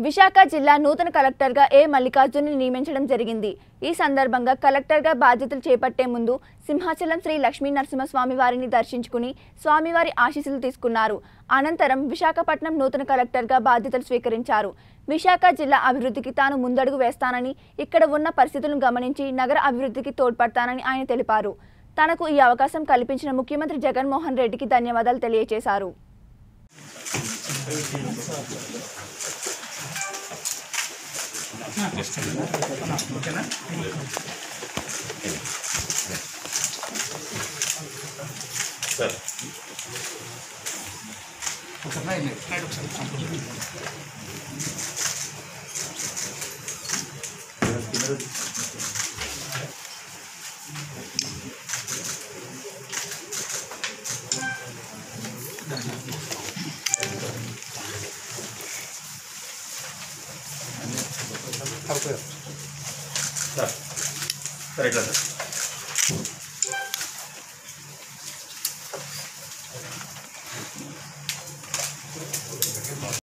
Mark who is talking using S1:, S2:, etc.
S1: విశాఖ జిల్లా నూతన కలెక్టర్గా ఏ మల్లికార్జున్ని నియమించడం జరిగింది ఈ సందర్భంగా కలెక్టర్గా బాధ్యతలు చేపట్టే ముందు సింహాచలం శ్రీ లక్ష్మీ నరసింహస్వామి వారిని దర్శించుకుని స్వామివారి ఆశీస్సులు తీసుకున్నారు అనంతరం విశాఖపట్నం నూతన కలెక్టర్గా బాధ్యతలు స్వీకరించారు విశాఖ జిల్లా అభివృద్ధికి తాను ముందడుగు వేస్తానని ఇక్కడ ఉన్న పరిస్థితులను గమనించి నగర అభివృద్ధికి తోడ్పడతానని ఆయన తెలిపారు తనకు ఈ అవకాశం కల్పించిన ముఖ్యమంత్రి జగన్మోహన్ రెడ్డికి ధన్యవాదాలు తెలియజేశారు
S2: సార్ సార్ సార్ ఎట్లా సార్